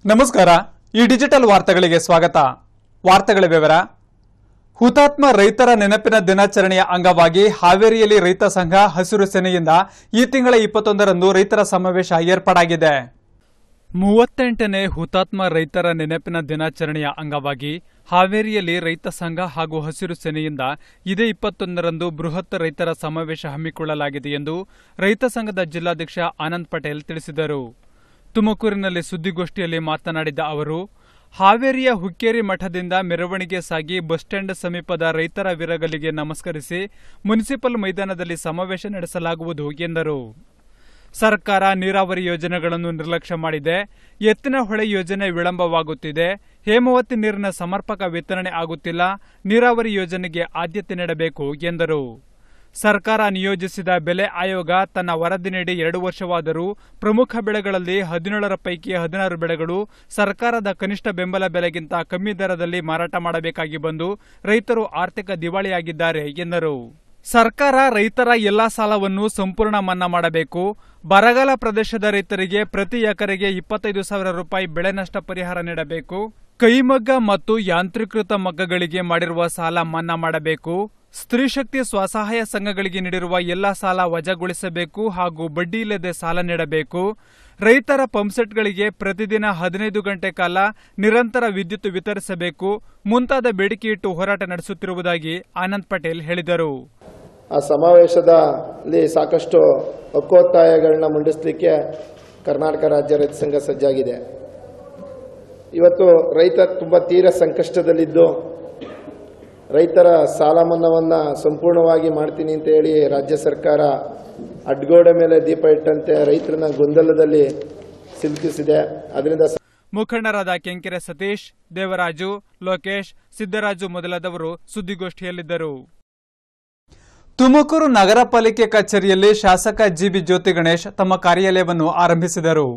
ನಮಸ್ಕಾರ ಈ ಡಿಜಿಟಲ್ ವಾರ್ತೆಗಳಿಗೆ ಸ್ವಾಗತ ವಾರ್ತೆಗಳ ವಿವರ ಹುತಾತ್ಮ ರೈತರ ನೆನಪಿನ ದಿನಾಚರಣೆಯ ಅಂಗವಾಗಿ ಹಾವೇರಿಯಲ್ಲಿ ರೈತ ಸಂಘ ಹಸಿರು ಸೇನೆಯಿಂದ ಈ ತಿಂಗಳ ಇಪ್ಪತ್ತೊಂದರಂದು ರೈತರ ಸಮಾವೇಶ ಏರ್ಪಾಡಾಗಿದೆ ಮೂವತ್ತೆಂಟನೇ ಹುತಾತ್ಮ ರೈತರ ನೆನಪಿನ ದಿನಾಚರಣೆಯ ಅಂಗವಾಗಿ ಹಾವೇರಿಯಲ್ಲಿ ರೈತ ಸಂಘ ಹಾಗೂ ಹಸಿರು ಸೇನೆಯಿಂದ ಇದೇ ಇಪ್ಪತ್ತೊಂದರಂದು ಬೃಹತ್ ರೈತರ ಸಮಾವೇಶ ಹಮ್ಮಿಕೊಳ್ಳಲಾಗಿದೆ ಎಂದು ರೈತ ಸಂಘದ ಜಿಲ್ಲಾಧ್ಯಕ್ಷ ಆನಂದ್ ಪಟೇಲ್ ತಿಳಿಸಿದರು ತುಮಕೂರಿನಲ್ಲಿ ಸುದ್ದಿಗೋಷ್ಠಿಯಲ್ಲಿ ಮಾತನಾಡಿದ ಅವರು ಹಾವೇರಿಯ ಹುಕ್ಕೇರಿ ಮಠದಿಂದ ಮೆರವಣಿಗೆ ಸಾಗಿ ಬಸ್ ಸ್ಟ್ಯಾಂಡ್ ಸಮೀಪದ ರೈತರ ವಿರಗಲಿಗೆ ನಮಸ್ಕರಿಸಿ ಮುನ್ಸಿಪಲ್ ಮೈದಾನದಲ್ಲಿ ಸಮಾವೇಶ ನಡೆಸಲಾಗುವುದು ಎಂದರು ಸರ್ಕಾರ ನೀರಾವರಿ ಯೋಜನೆಗಳನ್ನು ನಿರ್ಲಕ್ಷ್ಯ ಮಾಡಿದೆ ಎತ್ತಿನ ಹೊಳೆ ಯೋಜನೆ ವಿಳಂಬವಾಗುತ್ತಿದೆ ಹೇಮಾವತಿ ನೀರಿನ ಸಮರ್ಪಕ ವಿತರಣೆ ಆಗುತ್ತಿಲ್ಲ ನೀರಾವರಿ ಯೋಜನೆಗೆ ಆದ್ಯತೆ ನೀಡಬೇಕು ಎಂದರು ಸರ್ಕಾರ ನಿಯೋಜಿಸಿದ ಬೆಲೆ ಆಯೋಗ ತನ್ನ ವರದಿ ನೀಡಿ ಎರಡು ವರ್ಷವಾದರೂ ಪ್ರಮುಖ ಬೆಳೆಗಳಲ್ಲಿ ಹದಿನೇಳರ ಪೈಕಿ ಹದಿನಾರು ಬೆಳೆಗಳು ಸರ್ಕಾರದ ಕನಿಷ್ಠ ಬೆಂಬಲ ಬೆಲೆಗಿಂತ ಕಮ್ಮಿ ದರದಲ್ಲಿ ಮಾರಾಟ ಮಾಡಬೇಕಾಗಿ ಬಂದು ರೈತರು ಆರ್ಥಿಕ ದಿವಾಳಿಯಾಗಿದ್ದಾರೆ ಎಂದರು ಸರ್ಕಾರ ರೈತರ ಎಲ್ಲಾ ಸಾಲವನ್ನು ಸಂಪೂರ್ಣ ಮನ್ನಾ ಮಾಡಬೇಕು ಬರಗಾಲ ಪ್ರದೇಶದ ರೈತರಿಗೆ ಪ್ರತಿ ಎಕರೆಗೆ ಇಪ್ಪತ್ತೈದು ಸಾವಿರ ರೂಪಾಯಿ ಬೆಳೆ ನಷ್ಟ ಪರಿಹಾರ ನೀಡಬೇಕು ಕೈಮಗ್ಗ ಮತ್ತು ಯಾಂತ್ರೀಕೃತ ಮಗ್ಗಗಳಿಗೆ ಮಾಡಿರುವ ಸಾಲ ಮನ್ನಾ ಮಾಡಬೇಕು ಸ್ತ್ರೀ ಶಕ್ತಿ ಸ್ವಸಹಾಯ ಸಂಘಗಳಿಗೆ ನೀಡಿರುವ ಎಲ್ಲಾ ಸಾಲ ವಜಾಗೊಳಿಸಬೇಕು ಹಾಗೂ ಬಡ್ಡಿ ಇಲ್ಲದೆ ಸಾಲ ನೀಡಬೇಕು ರೈತರ ಪಂಪ್ಸೆಟ್ಗಳಿಗೆ ಪ್ರತಿದಿನ ಹದಿನೈದು ಗಂಟೆ ಕಾಲ ನಿರಂತರ ವಿದ್ಯುತ್ ವಿತರಿಸಬೇಕು ಮುಂತಾದ ಬೇಡಿಕೆ ಇಟ್ಟು ಹೋರಾಟ ನಡೆಸುತ್ತಿರುವುದಾಗಿ ಆನಂದ್ ಪಟೇಲ್ ಹೇಳಿದರು ಆ ಸಮಾವೇಶದಲ್ಲಿ ಸಾಕಷ್ಟು ಹಕ್ಕೋತ್ತಾಯಗಳನ್ನ ಮುಂಡಿಸಲಿಕ್ಕೆ ಕರ್ನಾಟಕ ರಾಜ್ಯ ರೈತ ಸಂಘ ಸಜ್ಜಾಗಿದೆ ಇವತ್ತು ರೈತ ತುಂಬ ತೀರ ಸಂಕಷ್ಟದಲ್ಲಿದ್ದು ರೈತರ ಸಾಲ ಮನ್ನಾವನ್ನು ಸಂಪೂರ್ಣವಾಗಿ ಮಾಡ್ತೀನಿ ಅಂತ ಹೇಳಿ ರಾಜ್ಯ ಸರ್ಕಾರ ಅಡ್ಗೋಡೆ ಮೇಲೆ ದೀಪ ಇಟ್ಟಂತೆ ರೈತರನ್ನ ಗೊಂದಲದಲ್ಲಿ ಸಿಲುಕಿಸಿದೆ ಅದರಿಂದ ಮುಖಂಡರಾದ ಕೆಂಕೆರೆ ಸತೀಶ್ ದೇವರಾಜು ಲೋಕೇಶ್ ಸಿದ್ದರಾಜು ಮೊದಲಾದವರು ಸುದ್ದಿಗೋಷ್ಠಿಯಲ್ಲಿದ್ದರು ತುಮಕೂರು ನಗರ ಪಾಲಿಕೆ ಕಚೇರಿಯಲ್ಲಿ ಶಾಸಕ ಜಿಬಿ ಜ್ಯೋತಿ ಗಣೇಶ್ ತಮ್ಮ ಕಾರ್ಯಾಲಯವನ್ನು ಆರಂಭಿಸಿದರು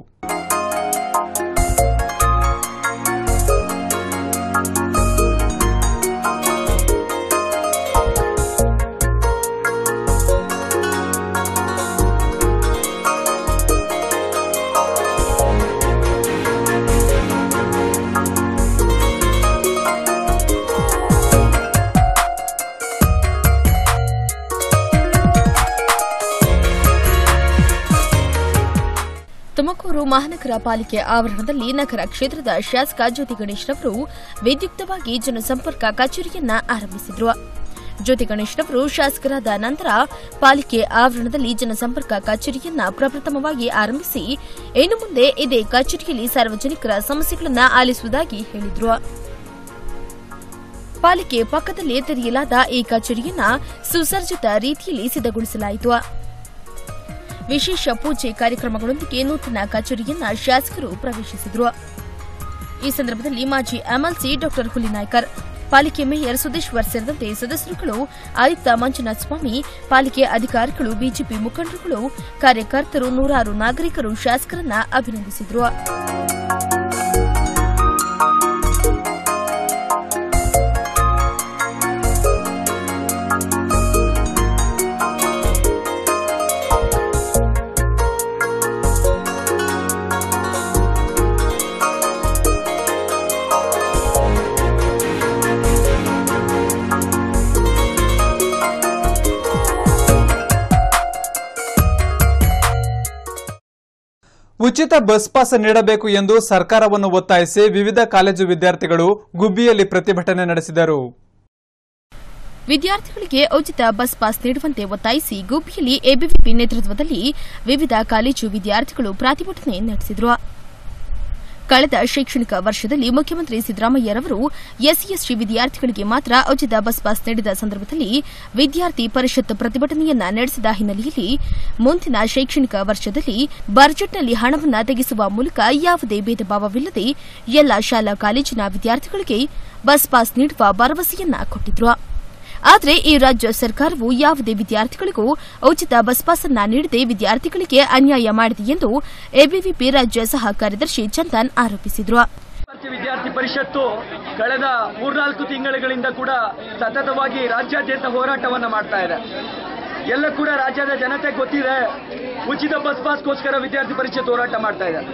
ತುಮಕೂರು ಮಹಾನಗರ ಪಾಲಿಕೆ ಆವರಣದಲ್ಲಿ ನಗರ ಕ್ಷೇತ್ರದ ಶಾಸಕ ಜ್ಯೋತಿ ಗಣೇಶ್ ರವರು ವಿದ್ಯುಕ್ತವಾಗಿ ಜನಸಂಪರ್ಕ ಕಚೇರಿಯನ್ನ ಆರಂಭಿಸಿದ್ರು ಜ್ಯೋತಿ ಗಣೇಶ್ ರವರು ಶಾಸಕರಾದ ನಂತರ ಪಾಲಿಕೆ ಆವರಣದಲ್ಲಿ ಜನಸಂಪರ್ಕ ಕಚೇರಿಯನ್ನ ಪ್ರಪ್ರಥಮವಾಗಿ ಆರಂಭಿಸಿ ಇನ್ನು ಮುಂದೆ ಇದೇ ಕಚೇರಿಯಲ್ಲಿ ಸಾರ್ವಜನಿಕರ ಸಮಸ್ಯೆಗಳನ್ನು ಆಲಿಸುವುದಾಗಿ ಹೇಳಿದ್ರು ಪಾಲಿಕೆ ಪಕ್ಕದಲ್ಲೇ ತೆರೆಯಲಾದ ಈ ಕಚೇರಿಯನ್ನ ಸುಸರ್ಜಿತ ರೀತಿಯಲ್ಲಿ ಸಿದ್ಧಗೊಳಿಸಲಾಯಿತು ವಿಶೇಷ ಪೂಜೆ ಕಾರ್ಯಕ್ರಮಗಳೊಂದಿಗೆ ನೂತನ ಕಚೇರಿಯನ್ನ ಶಾಸಕರು ಪ್ರವೇಶಿಸಿದರು ಈ ಸಂದರ್ಭದಲ್ಲಿ ಮಾಜಿ ಎಂಎಲ್ಸಿ ಡಾ ಹುಲಿನಾಯ್ಕರ್ ಪಾಲಿಕೆ ಮೇಯರ್ ಸುದೇಶ್ವರ್ ಸೇರಿದಂತೆ ಸದಸ್ಯರುಗಳು ಆಯುಕ್ತ ಮಂಜುನಾಥ ಸ್ವಾಮಿ ಪಾಲಿಕೆ ಅಧಿಕಾರಿಗಳು ಬಿಜೆಪಿ ಮುಖಂಡರುಗಳು ಕಾರ್ಯಕರ್ತರು ನೂರಾರು ನಾಗರಿಕರು ಶಾಸಕರನ್ನ ಅಭಿನಂದಿಸಿದರು ಉಚಿತ ಬಸ್ ಪಾಸ್ ನೀಡಬೇಕು ಎಂದು ಸರ್ಕಾರವನ್ನು ಒತ್ತಾಯಿಸಿ ವಿವಿಧ ಕಾಲೇಜು ವಿದ್ಯಾರ್ಥಿಗಳು ಗುಬ್ಬಿಯಲ್ಲಿ ಪ್ರತಿಭಟನೆ ನಡೆಸಿದರು ವಿದ್ಯಾರ್ಥಿಗಳಿಗೆ ಉಚಿತ ಬಸ್ ಪಾಸ್ ನೀಡುವಂತೆ ಒತ್ತಾಯಿಸಿ ಗುಬ್ಬಿಯಲ್ಲಿ ಎಬಿವಿಪಿ ನೇತೃತ್ವದಲ್ಲಿ ವಿವಿಧ ಕಾಲೇಜು ವಿದ್ಯಾರ್ಥಿಗಳು ಪ್ರತಿಭಟನೆ ನಡೆಸಿದರು ಕಳೆದ ಶೈಕ್ಷಣಿಕ ವರ್ಷದಲ್ಲಿ ಮುಖ್ಯಮಂತ್ರಿ ಸಿದ್ದರಾಮಯ್ಯರವರು ಎಸ್ಸಿಎಸ್ಟಿ ವಿದ್ಯಾರ್ಥಿಗಳಿಗೆ ಮಾತ್ರ ಉಚಿತ ಬಸ್ ಪಾಸ್ ನೀಡಿದ ಸಂದರ್ಭದಲ್ಲಿ ವಿದ್ಯಾರ್ಥಿ ಪರಿಷತ್ ಪ್ರತಿಭಟನೆಯನ್ನ ನಡೆಸಿದ ಹಿನ್ನೆಲೆಯಲ್ಲಿ ಮುಂದಿನ ಶೈಕ್ಷಣಿಕ ವರ್ಷದಲ್ಲಿ ಬಜೆಟ್ನಲ್ಲಿ ಹಣವನ್ನು ತೆಗೆಸುವ ಮೂಲಕ ಯಾವುದೇ ಭೇದ ಭಾವವಿಲ್ಲದೆ ಎಲ್ಲ ಶಾಲಾ ಕಾಲೇಜಿನ ವಿದ್ಯಾರ್ಥಿಗಳಿಗೆ ಬಸ್ ಪಾಸ್ ನೀಡುವ ಭರವಸೆಯನ್ನ ಕೊಟ್ಟಿದ್ರು ಆದರೆ ಈ ರಾಜ್ಯ ಸರ್ಕಾರವು ಯಾವುದೇ ವಿದ್ಯಾರ್ಥಿಗಳಿಗೂ ಉಚಿತ ಬಸ್ ಪಾಸ್ ಅನ್ನ ನೀಡದೆ ವಿದ್ಯಾರ್ಥಿಗಳಿಗೆ ಅನ್ಯಾಯ ಮಾಡಿದೆ ಎಂದು ಎಬಿವಿಪಿ ರಾಜ್ಯ ಸಹ ಕಾರ್ಯದರ್ಶಿ ಚಂದನ್ ಆರೋಪಿಸಿದರು ಭಾರತೀಯ ವಿದ್ಯಾರ್ಥಿ ಪರಿಷತ್ತು ಕಳೆದ ಮೂರ್ನಾಲ್ಕು ತಿಂಗಳುಗಳಿಂದ ಕೂಡ ಸತತವಾಗಿ ರಾಜ್ಯಾದ್ಯಂತ ಹೋರಾಟವನ್ನ ಮಾಡ್ತಾ ಇದೆ ಎಲ್ಲ ಕೂಡ ರಾಜ್ಯದ ಜನತೆ ಗೊತ್ತಿದೆ ಉಚಿತ ಬಸ್ ಪಾಸ್ಗೋಸ್ಕರ ವಿದ್ಯಾರ್ಥಿ ಪರಿಷತ್ ಹೋರಾಟ ಮಾಡ್ತಾ ಇದೆ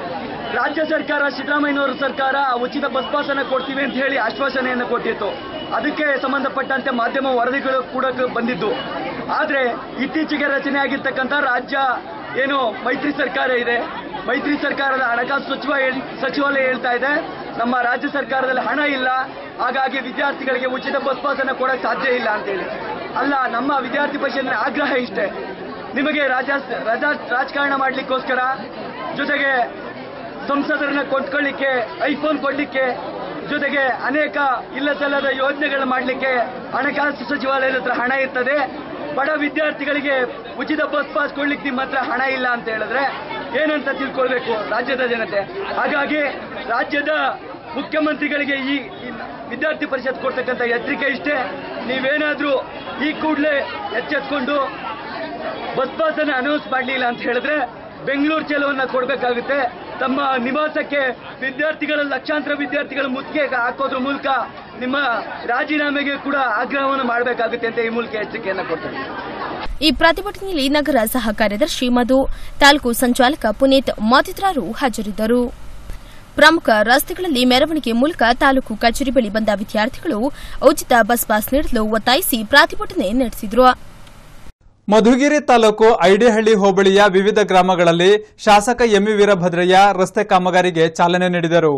ರಾಜ್ಯ ಸರ್ಕಾರ ಸಿದ್ದರಾಮಯ್ಯನವರ ಸರ್ಕಾರ ಉಚಿತ ಬಸ್ ಪಾಸನ್ನು ಕೊಡ್ತೀವಿ ಅಂತ ಹೇಳಿ ಆಶ್ವಾಸನೆಯನ್ನು ಕೊಟ್ಟಿತ್ತು ಅದಕ್ಕೆ ಸಂಬಂಧಪಟ್ಟಂತೆ ಮಾಧ್ಯಮ ವರದಿಗಳು ಕೂಡ ಬಂದಿದ್ದು ಆದರೆ ಇತ್ತೀಚೆಗೆ ರಚನೆ ಆಗಿರ್ತಕ್ಕಂಥ ರಾಜ್ಯ ಏನು ಮೈತ್ರಿ ಸರ್ಕಾರ ಇದೆ ಮೈತ್ರಿ ಸರ್ಕಾರದ ಹಣಕಾಸು ಸಚಿವ ಹೇಳ್- ಸಚಿವಾಲಯ ಹೇಳ್ತಾ ಇದೆ ನಮ್ಮ ರಾಜ್ಯ ಸರ್ಕಾರದಲ್ಲಿ ಹಣ ಇಲ್ಲ ಹಾಗಾಗಿ ವಿದ್ಯಾರ್ಥಿಗಳಿಗೆ ಉಚಿತ ಬಸ್ ಪಾಸನ್ನು ಕೊಡಕ್ಕೆ ಸಾಧ್ಯ ಇಲ್ಲ ಅಂತೇಳಿ ಅಲ್ಲ ನಮ್ಮ ವಿದ್ಯಾರ್ಥಿ ಪರಿಷತ್ತಿನ ಆಗ್ರಹ ಇಷ್ಟೇ ನಿಮಗೆ ರಾಜ ರಾಜ ರಾಜಕಾರಣ ಮಾಡಲಿಕ್ಕೋಸ್ಕರ ಜೊತೆಗೆ ಸಂಸದರನ್ನ ಕೊಂಡ್ಕೊಳ್ಳಿಕ್ಕೆ ಐಫೋನ್ ಕೊಡ್ಲಿಕ್ಕೆ ಜೊತೆಗೆ ಅನೇಕ ಇಲ್ಲ ಸಲ್ಲದ ಯೋಜನೆಗಳು ಮಾಡಲಿಕ್ಕೆ ಹಣಕಾಸು ಸಚಿವಾಲಯದ ಹತ್ರ ಹಣ ಇರ್ತದೆ ಬಡ ವಿದ್ಯಾರ್ಥಿಗಳಿಗೆ ಉಚಿತ ಬಸ್ ಪಾಸ್ ಕೊಡ್ಲಿಕ್ಕೆ ನಿಮ್ಮ ಹತ್ರ ಹಣ ಇಲ್ಲ ಅಂತ ಹೇಳಿದ್ರೆ ಏನಂತ ತಿಳ್ಕೊಳ್ಬೇಕು ರಾಜ್ಯದ ಜನತೆ ಹಾಗಾಗಿ ರಾಜ್ಯದ ಮುಖ್ಯಮಂತ್ರಿಗಳಿಗೆ ಈ ಈ ವಿದ್ಯಾರ್ಥಿ ಪರಿಷತ್ ಕೊಡ್ತಕ್ಕಂಥ ಎಚ್ಚರಿಕೆ ಇಷ್ಟೇ ನೀವೇನಾದ್ರೂ ಈ ಕೂಡಲೇ ಎಚ್ಚೆತ್ಕೊಂಡು ಬಸ್ ಪಾಸ್ ಅನ್ನು ಅನೌನ್ಸ್ ಮಾಡಲಿಲ್ಲ ಅಂತ ಹೇಳಿದ್ರೆ ಬೆಂಗಳೂರು ಚಲೋವನ್ನ ಕೊಡಬೇಕಾಗುತ್ತೆ ತಮ್ಮ ನಿವಾಸಕ್ಕೆ ವಿದ್ಯಾರ್ಥಿಗಳ ಲಕ್ಷಾಂತರ ವಿದ್ಯಾರ್ಥಿಗಳ ಮುತ್ತಿಗೆ ಹಾಕೋದ್ರ ಮೂಲಕ ನಿಮ್ಮ ರಾಜೀನಾಮೆಗೆ ಕೂಡ ಆಗ್ರಹವನ್ನು ಮಾಡಬೇಕಾಗುತ್ತೆ ಅಂತ ಈ ಮೂಲಕ ಎಚ್ಚರಿಕೆಯನ್ನು ಕೊಡ್ತೇನೆ ಈ ಪ್ರತಿಭಟನೆಯಲ್ಲಿ ನಗರ ಸಹ ಕಾರ್ಯದರ್ಶಿ ಮಧು ತಾಲೂಕು ಸಂಚಾಲಕ ಪುನೀತ್ ಮತ್ತಿತರರು ಹಾಜರಿದ್ದರು ಪ್ರಮುಖ ರಸ್ತೆಗಳಲ್ಲಿ ಮೆರವಣಿಗೆ ಮೂಲಕ ತಾಲೂಕು ಕಚೇರಿ ಬಳಿ ಬಂದ ವಿದ್ಯಾರ್ಥಿಗಳು ಉಚಿತ ಬಸ್ ಪಾಸ್ ನೀಡಲು ಒತ್ತಾಯಿಸಿ ಪ್ರತಿಭಟನೆ ನಡೆಸಿದರು ಮಧುಗಿರಿ ತಾಲೂಕು ಐಡಿಹಳ್ಳಿ ಹೋಬಳಿಯ ವಿವಿಧ ಗ್ರಾಮಗಳಲ್ಲಿ ಶಾಸಕ ಎಂವಿ ವೀರಭದ್ರಯ್ಯ ರಸ್ತೆ ಕಾಮಗಾರಿಗೆ ಚಾಲನೆ ನೀಡಿದರು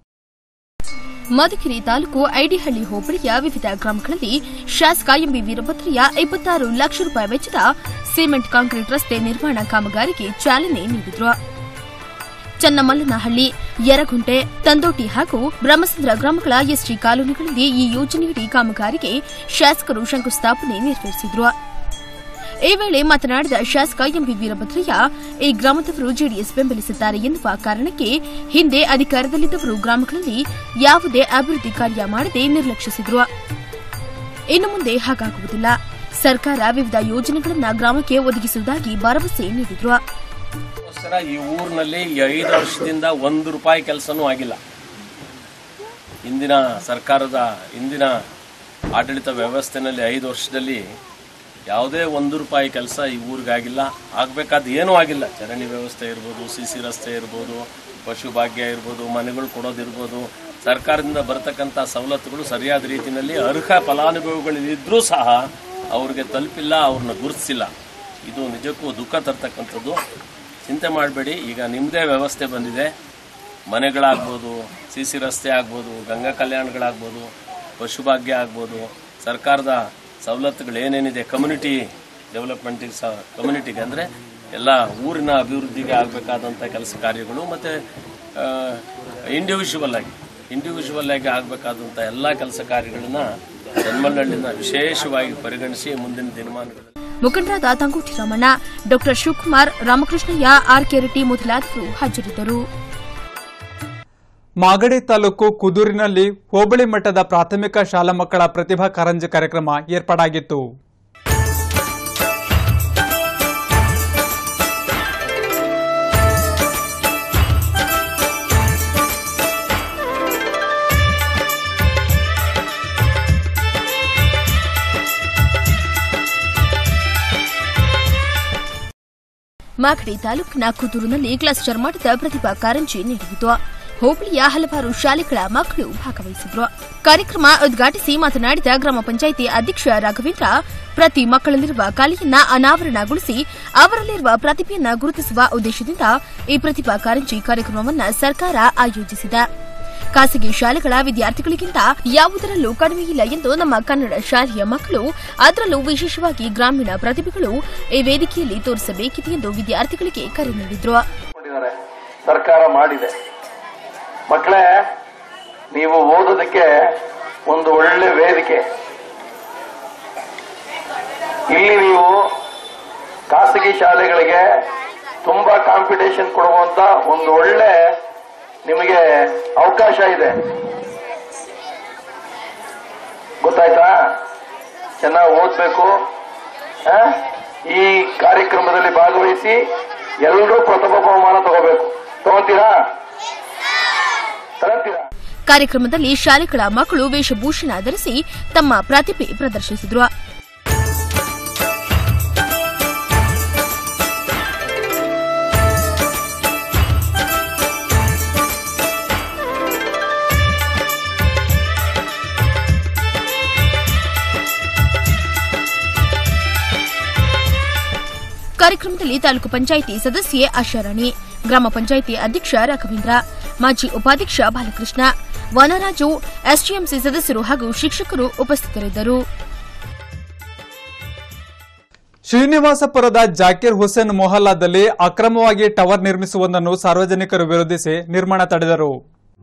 ಮಧುಗಿರಿ ತಾಲೂಕು ಐಡಿಹಳ್ಳಿ ಹೋಬಳಿಯ ವಿವಿಧ ಗ್ರಾಮಗಳಲ್ಲಿ ಶಾಸಕ ಎಂಬಿ ವೀರಭದ್ರಯ್ಯ ಇಪ್ಪತ್ತಾರು ಲಕ್ಷ ರೂಪಾಯಿ ವೆಚ್ಚದ ಸಿಮೆಂಟ್ ಕಾಂಕ್ರೀಟ್ ರಸ್ತೆ ನಿರ್ಮಾಣ ಕಾಮಗಾರಿಗೆ ಚಾಲನೆ ನೀಡಿದರು ಚನ್ನಮಲ್ಲನಹಳ್ಳಿ ಯರಗುಂಟೆ ತಂದೋಟಿ ಹಾಗೂ ಬ್ರಹ್ಮಸಂದ್ರ ಗ್ರಾಮಗಳ ಎಸ್ಟಿ ಕಾಲೋನಿಗಳಲ್ಲಿ ಈ ಯೋಜನೆಯಡಿ ಕಾಮಗಾರಿಗೆ ಶಾಸಕರು ಶಂಕುಸ್ಥಾಪನೆ ನೆರವೇರಿಸಿದರು ಈ ವೇಳೆ ಮಾತನಾಡಿದ ಶಾಸಕ ಎಂಪಿ ವೀರಭದ್ರಯ್ಯ ಈ ಗ್ರಾಮದವರು ಜೆಡಿಎಸ್ ಬೆಂಬಲಿಸಿದ್ದಾರೆ ಎನ್ನುವ ಕಾರಣಕ್ಕೆ ಹಿಂದೆ ಅಧಿಕಾರದಲ್ಲಿದ್ದವರು ಗ್ರಾಮಗಳಲ್ಲಿ ಯಾವುದೇ ಅಭಿವೃದ್ಧಿ ಕಾರ್ಯ ಮಾಡದೆ ನಿರ್ಲಕ್ಷಿಸಿದ್ರು ಇನ್ನು ಮುಂದೆ ಹಾಗಾಗುವುದಿಲ್ಲ ಸರ್ಕಾರ ವಿವಿಧ ಯೋಜನೆಗಳನ್ನು ಗ್ರಾಮಕ್ಕೆ ಒದಗಿಸುವುದಾಗಿ ಭರವಸೆ ನೀಡಿದ್ರು ಅದಕ್ಕೋಸ್ಕರ ಈ ಊರಿನಲ್ಲಿ ಈ ಐದು ವರ್ಷದಿಂದ ಒಂದು ರೂಪಾಯಿ ಕೆಲಸನೂ ಆಗಿಲ್ಲ ಇಂದಿನ ಸರ್ಕಾರದ ಇಂದಿನ ಆಡಳಿತ ವ್ಯವಸ್ಥೆನಲ್ಲಿ ಐದು ವರ್ಷದಲ್ಲಿ ಯಾವುದೇ ಒಂದು ರೂಪಾಯಿ ಕೆಲಸ ಈ ಊರಿಗಾಗಿಲ್ಲ ಆಗಬೇಕಾದ ಏನೂ ಆಗಿಲ್ಲ ಚರಂಡಿ ವ್ಯವಸ್ಥೆ ಇರ್ಬೋದು ಸಿ ಸಿ ರಸ್ತೆ ಇರ್ಬೋದು ಪಶುಭಾಗ್ಯ ಇರ್ಬೋದು ಮನೆಗಳು ಕೊಡೋದಿರ್ಬೋದು ಸರ್ಕಾರದಿಂದ ಬರತಕ್ಕಂಥ ಸವಲತ್ತುಗಳು ಸರಿಯಾದ ರೀತಿಯಲ್ಲಿ ಅರ್ಹ ಫಲಾನುಭವಿಗಳಿದ್ರೂ ಸಹ ಅವ್ರಿಗೆ ತಲುಪಿಲ್ಲ ಅವ್ರನ್ನ ಗುರುತಿಸಿಲ್ಲ ಇದು ನಿಜಕ್ಕೂ ದುಃಖ ತರ್ತಕ್ಕಂಥದ್ದು ಚಿಂತೆ ಮಾಡಬೇಡಿ ಈಗ ನಿಮ್ಮದೇ ವ್ಯವಸ್ಥೆ ಬಂದಿದೆ ಮನೆಗಳಾಗ್ಬೋದು ಸಿ ಸಿ ರಸ್ತೆ ಆಗ್ಬೋದು ಗಂಗಾ ಕಲ್ಯಾಣಗಳಾಗ್ಬೋದು ಪಶುಭಾಗ್ಯ ಆಗ್ಬೋದು ಸರ್ಕಾರದ ಸವಲತ್ತುಗಳು ಏನೇನಿದೆ ಕಮ್ಯುನಿಟಿ ಡೆವಲಪ್ಮೆಂಟಿಗೆ ಸಹ ಕಮ್ಯುನಿಟಿಗೆ ಅಂದರೆ ಎಲ್ಲ ಊರಿನ ಅಭಿವೃದ್ಧಿಗೆ ಆಗಬೇಕಾದಂಥ ಕೆಲಸ ಕಾರ್ಯಗಳು ಮತ್ತು ಇಂಡಿವಿಜುವಲ್ ಆಗಿ ಇಂಡಿವಿಜುವಲ್ ಆಗಿ ಆಗಬೇಕಾದಂಥ ಎಲ್ಲ ಕೆಲಸ ಕಾರ್ಯಗಳನ್ನ ಜನ್ಮನಹಳ್ಳಿನ ವಿಶೇಷವಾಗಿ ಪರಿಗಣಿಸಿ ಮುಂದಿನ ದಿನಮಾನಗಳಲ್ಲಿ ಮುಖಂಡರಾದ ತಂಗೋಟಿ ರಮಣ ಡಾ ಶಿವಕುಮಾರ್ ರಾಮಕೃಷ್ಣಯ್ಯ ಆರ್ಕೆ ರೆಡ್ಡಿ ಮೊದಲಾದವರು ಹಾಜರಿದ್ದರು ಮಾಗಡಿ ತಾಲೂಕು ಕುದೂರಿನಲ್ಲಿ ಹೋಬಳಿ ಮಟ್ಟದ ಪ್ರಾಥಮಿಕ ಶಾಲಾ ಮಕ್ಕಳ ಪ್ರತಿಭಾ ಕಾರಂಜಿ ಕಾರ್ಯಕ್ರಮ ಏರ್ಪಾಡಾಗಿತ್ತು ಮಾಗಡಿ ತಾಲೂಕಿನ ಕುದೂರಿನಲ್ಲಿ ಕ್ಲಸ್ಟರ್ ಮಟ್ಟದ ಪ್ರತಿಭಾ ಕಾರಂಜಿ ನಡೆಯಿತು ಹೋಬಳಿಯ ಹಲವಾರು ಶಾಲೆಗಳ ಮಕ್ಕಳು ಭಾಗವಹಿಸಿದ್ರು ಕಾರ್ಯಕ್ರಮ ಉದ್ಘಾಟಿಸಿ ಮಾತನಾಡಿದ ಗ್ರಾಮ ಪಂಚಾಯಿತಿ ಅಧ್ಯಕ್ಷ ರಾಘವೇಂದ್ರ ಪ್ರತಿ ಮಕ್ಕಳಲ್ಲಿರುವ ಕಲೆಯನ್ನ ಅನಾವರಣಗೊಳಿಸಿ ಅವರಲ್ಲಿರುವ ಪ್ರತಿಭೆಯನ್ನ ಗುರುತಿಸುವ ಉದ್ದೇಶದಿಂದ ಈ ಪ್ರತಿಭಾ ಕಾರಂಜಿ ಕಾರ್ಯಕ್ರಮವನ್ನು ಸರ್ಕಾರ ಆಯೋಜಿಸಿದೆ ಖಾಸಗಿ ಶಾಲೆಗಳ ವಿದ್ಯಾರ್ಥಿಗಳಿಗಿಂತ ಯಾವುದರಲ್ಲೂ ಕಡಿಮೆಯಿಲ್ಲ ಎಂದು ನಮ್ಮ ಕನ್ನಡ ಶಾಲೆಯ ಮಕ್ಕಳು ಅದರಲ್ಲೂ ವಿಶೇಷವಾಗಿ ಗ್ರಾಮೀಣ ಪ್ರತಿಭೆಗಳು ಈ ವೇದಿಕೆಯಲ್ಲಿ ತೋರಿಸಬೇಕಿದೆ ಎಂದು ವಿದ್ಯಾರ್ಥಿಗಳಿಗೆ ಕರೆ ನೀಡಿದ್ರು ಮಾಡಿದ್ದಾರೆ ಸರ್ಕಾರ ಮಾಡಿದೆ ಮಕ್ಕಳೇ ನೀವು ಓದೋದಕ್ಕೆ ಒಂದು ಒಳ್ಳೆ ವೇದಿಕೆ ಇಲ್ಲಿ ನೀವು ಖಾಸಗಿ ಶಾಲೆಗಳಿಗೆ ತುಂಬಾ ಕಾಂಪಿಟೇಷನ್ ಕೊಡುವಂತ ಒಂದು ಒಳ್ಳೆ ನಿಮಗೆ ಅವಕಾಶ ಇದೆ ಗೊತ್ತಾಯ್ತಾ ಚೆನ್ನಾಗಿ ಓದ್ಬೇಕು ಆ? ಈ ಕಾರ್ಯಕ್ರಮದಲ್ಲಿ ಭಾಗವಹಿಸಿ ಎಲ್ಲರೂ ಪ್ರಥಮ ಬಹುಮಾನ ತಗೋಬೇಕು ತಗೋತೀರಾ ತಗೋತೀರಾ ಕಾರ್ಯಕ್ರಮದಲ್ಲಿ ಶಾಲೆಗಳ ಮಕ್ಕಳು ವೇಷಭೂಷಣ ಧರಿಸಿ ತಮ್ಮ ಪ್ರತಿಭೆ ಪ್ರದರ್ಶಿಸಿದ್ರು ಕಾರ್ಯಕ್ರಮದಲ್ಲಿ ತಾಲೂಕು ಪಂಚಾಯಿತಿ ಸದಸ್ಯೆ ಆಶಾರಾಣಿ ಗ್ರಾಮ ಪಂಚಾಯಿತಿ ಅಧ್ಯಕ್ಷ ರಾಘವೇಂದ್ರ ಮಾಜಿ ಉಪಾಧ್ಯಕ್ಷ ಬಾಲಕೃಷ್ಣ ವನರಾಜು ಎಸ್ಟಿಎಂಸಿ ಸದಸ್ಯರು ಹಾಗೂ ಶಿಕ್ಷಕರು ಉಪಸ್ಥಿತರಿದ್ದರು ಶ್ರೀನಿವಾಸಪುರದ ಜಾಕೀರ್ ಹುಸೇನ್ ಮೊಹಲ್ಲಾದಲ್ಲಿ ಅಕ್ರಮವಾಗಿ ಟವರ್ ನಿರ್ಮಿಸುವುದನ್ನು ಸಾರ್ವಜನಿಕರು ವಿರೋಧಿಸಿ ನಿರ್ಮಾಣ ತಡೆದರು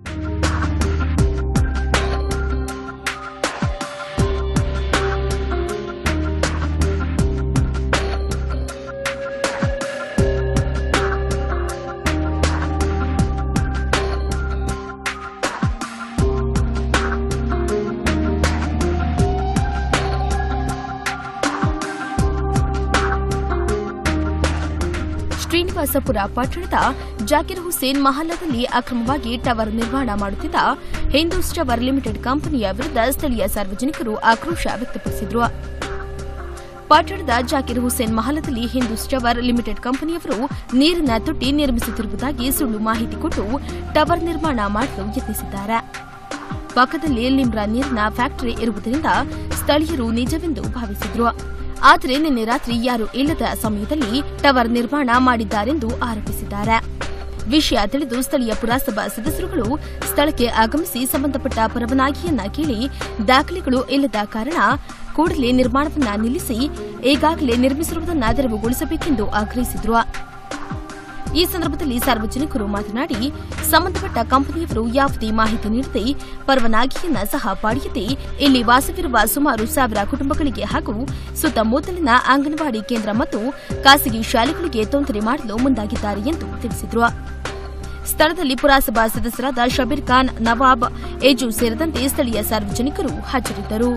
ಶ್ರೀನಿವಾಸಪುರ ಪಟ್ಟಣದ ಜಾಕಿರ್ ಹುಸೇನ್ ಮಹಲ್ಲಾದಲ್ಲಿ ಅಕ್ರಮವಾಗಿ ಟವರ್ ನಿರ್ಮಾಣ ಮಾಡುತ್ತಿದ್ದ ಹಿಂದೂಸ್ ಟವರ್ ಲಿಮಿಟೆಡ್ ಕಂಪನಿಯ ವಿರುದ್ಧ ಸ್ಥಳೀಯ ಸಾರ್ವಜನಿಕರು ಆಕ್ರೋಶ ವ್ಯಕ್ತಪಡಿಸಿದರು ಪಟ್ಟಣದ ಜಾಕಿರ್ ಹುಸೇನ್ ಮಹಲದಲ್ಲಿ ಹಿಂದೂಸ್ ಟವರ್ ಲಿಮಿಟೆಡ್ ಕಂಪನಿಯವರು ನೀರಿನ ತೊಟ್ಟಿ ನಿರ್ಮಿಸುತ್ತಿರುವುದಾಗಿ ಸುಳ್ಳು ಮಾಹಿತಿ ಕೊಟ್ಟು ಟವರ್ ನಿರ್ಮಾಣ ಮಾಡಲು ಯತ್ನಿಸಿದ್ದಾರೆ ಪಕ್ಕದಲ್ಲಿ ಲಿಮ್ರಾ ನೀರಿನ ಫ್ಯಾಕ್ಟರಿ ಇರುವುದರಿಂದ ಸ್ಥಳೀಯರು ನಿಜವೆಂದು ಭಾವಿಸಿದ್ರು ಆದರೆ ನಿನ್ನೆ ರಾತ್ರಿ ಯಾರು ಇಲ್ಲದ ಸಮಯದಲ್ಲಿ ಟವರ್ ನಿರ್ಮಾಣ ಮಾಡಿದ್ದಾರೆಂದು ಆರೋಪಿಸಿದ್ದಾರೆ ವಿಷಯ ತಿಳಿದು ಸ್ಥಳೀಯ ಪುರಸಭಾ ಸದಸ್ಯರುಗಳು ಸ್ಥಳಕ್ಕೆ ಆಗಮಿಸಿ ಸಂಬಂಧಪಟ್ಟ ಪರವಾನಗಿಯನ್ನ ಕೇಳಿ ದಾಖಲೆಗಳು ಇಲ್ಲದ ಕಾರಣ ಕೂಡಲೇ ನಿರ್ಮಾಣವನ್ನ ನಿಲ್ಲಿಸಿ ಈಗಾಗಲೇ ನಿರ್ಮಿಸಿರುವುದನ್ನು ತೆರವುಗೊಳಿಸಬೇಕೆಂದು ಆಗ್ರಹಿಸಿದ್ರು ಈ ಸಂದರ್ಭದಲ್ಲಿ ಸಾರ್ವಜನಿಕರು ಮಾತನಾಡಿ ಸಂಬಂಧಪಟ್ಟ ಕಂಪನಿಯವರು ಯಾವುದೇ ಮಾಹಿತಿ ನೀಡದೆ ಪರವಾನಗಿಯನ್ನ ಸಹ ಪಡೆಯದೆ ಇಲ್ಲಿ ವಾಸವಿರುವ ಸುಮಾರು ಸಾವಿರ ಕುಟುಂಬಗಳಿಗೆ ಹಾಗೂ ಸುತ್ತಮುತ್ತಲಿನ ಅಂಗನವಾಡಿ ಕೇಂದ್ರ ಮತ್ತು ಖಾಸಗಿ ಶಾಲೆಗಳಿಗೆ ತೊಂದರೆ ಮಾಡಲು ಮುಂದಾಗಿದ್ದಾರೆ ಎಂದು ತಿಳಿಸಿದರು ಸ್ಥಳದಲ್ಲಿ ಪುರಸಭಾ ಸದಸ್ಯರಾದ ಶಬೀರ್ ಖಾನ್ ನವಾಬ್ ಏಜು ಸೇರಿದಂತೆ ಸ್ಥಳೀಯ ಸಾರ್ವಜನಿಕರು ಹಾಜರಿದ್ದರು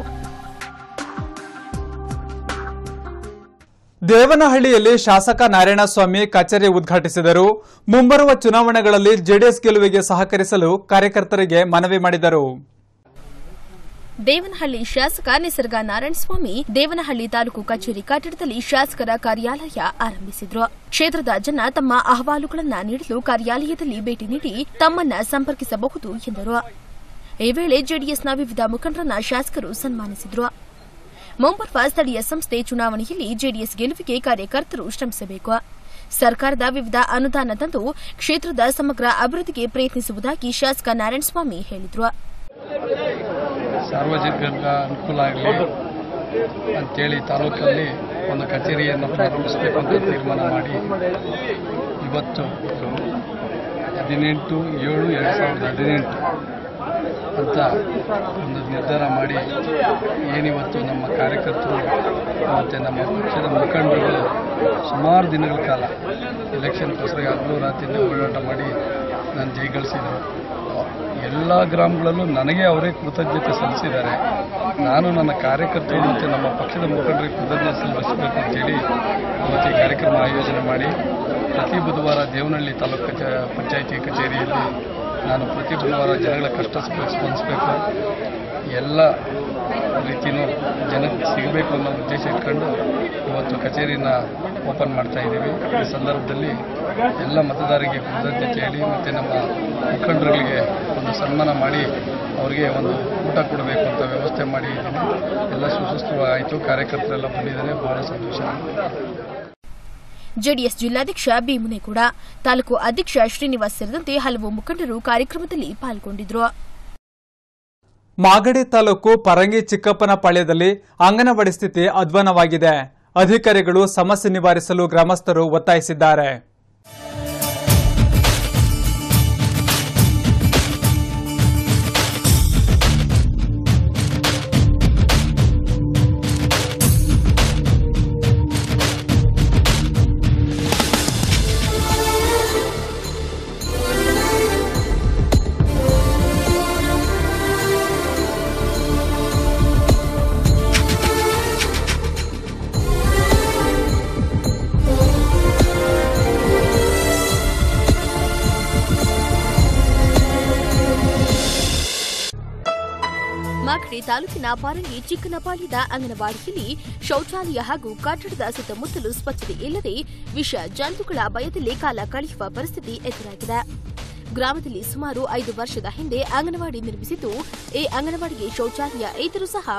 ದೇವನಹಳ್ಳಿಯಲ್ಲಿ ಶಾಸಕ ನಾರಾಯಣಸ್ವಾಮಿ ಕಚೇರಿ ಉದ್ಘಾಟಿಸಿದರು ಮುಂಬರುವ ಚುನಾವಣೆಗಳಲ್ಲಿ ಜೆಡಿಎಸ್ ಗೆಲುವಿಗೆ ಸಹಕರಿಸಲು ಕಾರ್ಯಕರ್ತರಿಗೆ ಮನವಿ ಮಾಡಿದರು ದೇವನಹಳ್ಳಿ ಶಾಸಕ ನಿಸರ್ಗ ನಾರಾಯಣಸ್ವಾಮಿ ದೇವನಹಳ್ಳಿ ತಾಲೂಕು ಕಚೇರಿ ಕಟ್ಟಡದಲ್ಲಿ ಶಾಸಕರ ಕಾರ್ಯಾಲಯ ಆರಂಭಿಸಿದ್ರು ಕ್ಷೇತ್ರದ ಜನ ತಮ್ಮ ಅಹವಾಲುಗಳನ್ನು ನೀಡಲು ಕಾರ್ಯಾಲಯದಲ್ಲಿ ಭೇಟಿ ನೀಡಿ ತಮ್ಮನ್ನ ಸಂಪರ್ಕಿಸಬಹುದು ಎಂದರು ಈ ವೇಳೆ ಜೆಡಿಎಸ್ನ ವಿವಿಧ ಮುಖಂಡರನ್ನ ಶಾಸಕರು ಸನ್ಮಾನಿಸಿದ್ರು ಮುಂಬರುವ ಸ್ಥಳೀಯ ಸಂಸ್ಥೆ ಚುನಾವಣೆಯಲ್ಲಿ ಜೆಡಿಎಸ್ ಗೆಲುವಿಗೆ ಕಾರ್ಯಕರ್ತರು ಶ್ರಮಿಸಬೇಕು ಸರ್ಕಾರದ ವಿವಿಧ ಅನುದಾನ ತಂದು ಕ್ಷೇತ್ರದ ಸಮಗ್ರ ಅಭಿವೃದ್ಧಿಗೆ ಪ್ರಯತ್ನಿಸುವುದಾಗಿ ಶಾಸಕ ನಾರಾಯಣಸ್ವಾಮಿ ಹೇಳಿದರು ಸಾರ್ವಜನಿಕರಿಗೆ ಅನುಕೂಲ ಆಗಲಿ ಅಂತೇಳಿ ತಾಲೂಕಲ್ಲಿ ಒಂದು ಕಚೇರಿಯನ್ನು ಪ್ರಾರಂಭಿಸಬೇಕು ಅಂತ ತೀರ್ಮಾನ ಮಾಡಿ ಇವತ್ತು ಹದಿನೆಂಟು ಏಳು ಎರಡು ಸಾವಿರದ ಹದಿನೆಂಟು ಅಂತ ಒಂದು ನಿರ್ಧಾರ ಮಾಡಿ ಏನಿವತ್ತು ನಮ್ಮ ಕಾರ್ಯಕರ್ತರು ಮತ್ತು ನಮ್ಮ ಪಕ್ಷದ ಮುಖಂಡರುಗಳು ಸುಮಾರು ದಿನಗಳ ಕಾಲ ಎಲೆಕ್ಷನ್ಗೋಸ್ಕರ ಹಗಲು ರಾತ್ರಿಯಿಂದ ಹೋರಾಟ ಮಾಡಿ ನಾನು ಜಯಗಳಿಸಿದರು ಎಲ್ಲ ಗ್ರಾಮಗಳಲ್ಲೂ ನನಗೆ ಅವರೇ ಕೃತಜ್ಞತೆ ಸಲ್ಲಿಸಿದ್ದಾರೆ ನಾನು ನನ್ನ ಕಾರ್ಯಕರ್ತರು ಮತ್ತು ನಮ್ಮ ಪಕ್ಷದ ಮುಖಂಡರಿಗೆ ಕೃತಜ್ಞತೆ ಸಲ್ಲಿಸಬೇಕು ಅಂತೇಳಿ ಇವತ್ತು ಈ ಕಾರ್ಯಕ್ರಮ ಆಯೋಜನೆ ಮಾಡಿ ಪ್ರತಿ ಬುಧವಾರ ದೇವನಹಳ್ಳಿ ತಾಲೂಕು ಕಚೇ ಪಂಚಾಯಿತಿ ಕಚೇರಿಯಲ್ಲಿ ನಾನು ಪ್ರತಿ ಬುಧವಾರ ಜನಗಳ ಕಷ್ಟ ಸುಖ ಸ್ಪಂದಿಸಬೇಕು ಎಲ್ಲ ರೀತಿಯೂ ಜನಕ್ಕೆ ಸಿಗಬೇಕು ಅನ್ನೋ ಉದ್ದೇಶ ಇಟ್ಕೊಂಡು ಇವತ್ತು ಕಚೇರಿನ ಓಪನ್ ಮಾಡ್ತಾ ಇದ್ದೀವಿ ಈ ಸಂದರ್ಭದಲ್ಲಿ ಎಲ್ಲ ಮತದಾರರಿಗೆ ಕೃತಜ್ಞತೆ ಹೇಳಿ ಮತ್ತು ನಮ್ಮ ಮುಖಂಡರುಗಳಿಗೆ ಒಂದು ಸನ್ಮಾನ ಮಾಡಿ ಅವರಿಗೆ ಒಂದು ಊಟ ಕೊಡಬೇಕು ಅಂತ ವ್ಯವಸ್ಥೆ ಮಾಡಿ ಇದ್ದೀನಿ ಎಲ್ಲ ಸುಸೂತ್ರವಾಯಿತು ಕಾರ್ಯಕರ್ತರೆಲ್ಲ ಬಂದಿದ್ದಾರೆ ಬಹಳ ಸಂತೋಷ ಜೆಡಿಎಸ್ ಜಿಲ್ಲಾಧ್ಯಕ್ಷ ಬಿ ಮುನೇಗೌಡ ತಾಲೂಕು ಅಧ್ಯಕ್ಷ ಶ್ರೀನಿವಾಸ್ ಸೇರಿದಂತೆ ಹಲವು ಮುಖಂಡರು ಕಾರ್ಯಕ್ರಮದಲ್ಲಿ ಪಾಲ್ಗೊಂಡಿದ್ದರು ಮಾಗಡಿ ತಾಲೂಕು ಪರಂಗಿ ಚಿಕ್ಕಪ್ಪನ ಪಾಳ್ಯದಲ್ಲಿ ಅಂಗನವಾಡಿ ಸ್ಥಿತಿ ಅಧ್ವಾನವಾಗಿದೆ ಅಧಿಕಾರಿಗಳು ಸಮಸ್ಯೆ ನಿವಾರಿಸಲು ಗ್ರಾಮಸ್ಥರು ಒತ್ತಾಯಿಸಿದ್ದಾರೆ ಮಾಗಡಿ ತಾಲೂಕಿನ ಪಾರಂಗಿ ಚಿಕ್ಕನಪಾಳ್ಯದ ಅಂಗನವಾಡಿಯಲ್ಲಿ ಶೌಚಾಲಯ ಹಾಗೂ ಕಟ್ಟಡದ ಸುತ್ತಮುತ್ತಲು ಸ್ವಚ್ಛತೆ ಇಲ್ಲದೆ ವಿಷ ಜಂತುಗಳ ಭಯದಲ್ಲಿ ಕಾಲ ಕಳೆಯುವ ಪರಿಸ್ಥಿತಿ ಎದುರಾಗಿದೆ ಗ್ರಾಮದಲ್ಲಿ ಸುಮಾರು ಐದು ವರ್ಷದ ಹಿಂದೆ ಅಂಗನವಾಡಿ ನಿರ್ಮಿಸಿದ್ದು ಈ ಅಂಗನವಾಡಿಗೆ ಶೌಚಾಲಯ ಇದ್ದರೂ ಸಹ